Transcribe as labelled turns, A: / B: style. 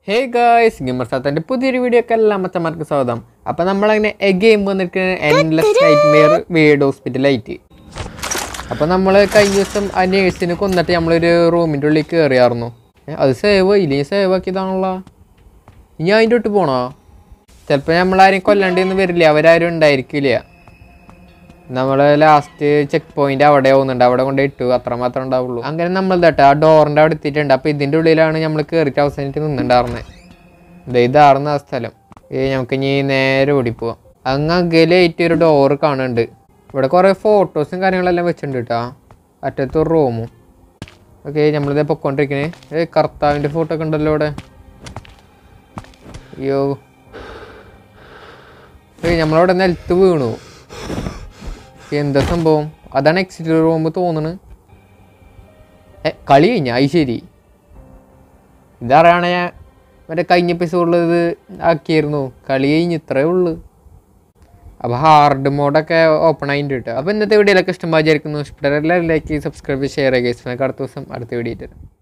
A: hey guys gamer സാത്തൻ്റെ പുതിയൊരു video ഒക്കെ എല്ലാ മച്ചന്മാർക്ക് സ്വാഗതം അപ്പോൾ നമ്മളങ്ങനെ എ ഗെയിം വന്നിരിക്കുന്നത് എൻലെസ് നൈറ്റ് മെയർ വീട് ഹോസ്പിറ്റലായിട്ട് അപ്പോൾ നമ്മൾ കഴിഞ്ഞ ദിവസം ആ നേഴ്സിനെ കൊന്നിട്ട് നമ്മളൊരു റൂമിൻ്റെ ഉള്ളിൽ കയറിയായിരുന്നു ഏ, അത് സേവ് ഇല്ലെങ്കിൽ സേവ് ആക്കിയതാണല്ലോ ഇനി അതിൻ്റെ തൊട്ട് പോണോ ചിലപ്പോൾ നമ്മളാരും കൊല്ലാണ്ടിയൊന്നും വരില്ല അവരാരും ഉണ്ടായിരിക്കില്ല നമ്മൾ ലാസ്റ്റ് ചെക്ക് പോയിന്റ് അവിടെ പോകുന്നുണ്ട് അവിടെ കൊണ്ട് ഇട്ടു അത്ര മാത്രമേ ഉണ്ടാവുള്ളൂ അങ്ങനെ നമ്മൾ തട്ടെ ആ ഡോറിൻ്റെ അവിടെ എത്തിയിട്ടുണ്ട് അപ്പോൾ ഇതിൻ്റെ ഉള്ളിലാണ് നമ്മൾ കയറിയിട്ട് അവസാനിട്ട് നിന്നുണ്ടായിരുന്നത് ദേ ഇതാർന്ന ആ സ്ഥലം ഏ നമുക്ക് ഇനി നേരെ ഓടിപ്പോവാം അങ്ങ് അകലായിട്ട് ഒരു ഡോറ് കാണുന്നുണ്ട് ഇവിടെ കുറേ ഫോട്ടോസും കാര്യങ്ങളെല്ലാം വെച്ചിട്ടുണ്ട് കേട്ടോ അറ്റത്ത് ഒരു റൂമും ഓക്കെ നമ്മളിത് പൊക്കോണ്ടിരിക്കണേ ഏ കർത്താവിൻ്റെ ഫോട്ടോ ഒക്കെ ഉണ്ടല്ലോ ഇവിടെ അയ്യോ ഏയ് നമ്മളവിടെ നിലത്ത് വീണു എന്താ സംഭവം അതാണ് എക്സിറ്റ് റൂം തോന്നണ് ഏ കളി കഴിഞ്ഞ അത് ശരി ഇതറിയാണ ഞാൻ മറ്റേ കഴിഞ്ഞ എപ്പിസോഡിൽ ഇത് ആക്കിയായിരുന്നു കളി കഴിഞ്ഞ് ഇത്രേ ഉള്ളു അപ്പോൾ ഹാർഡ് മോഡൊക്കെ ഓപ്പൺ ആയിട്ട് കിട്ടും അപ്പോൾ ഇന്നത്തെ വീഡിയോയിലൊക്കെ ഇഷ്ടം വിചാരിക്കുന്നു ഇഷ്ടപ്പെട്ട എല്ലാവരും ലൈക്ക് സബ്സ്ക്രൈബ് ഷെയർ ചെയ്യുക അടുത്ത ദിവസം അടുത്ത വീഡിയോ തരാം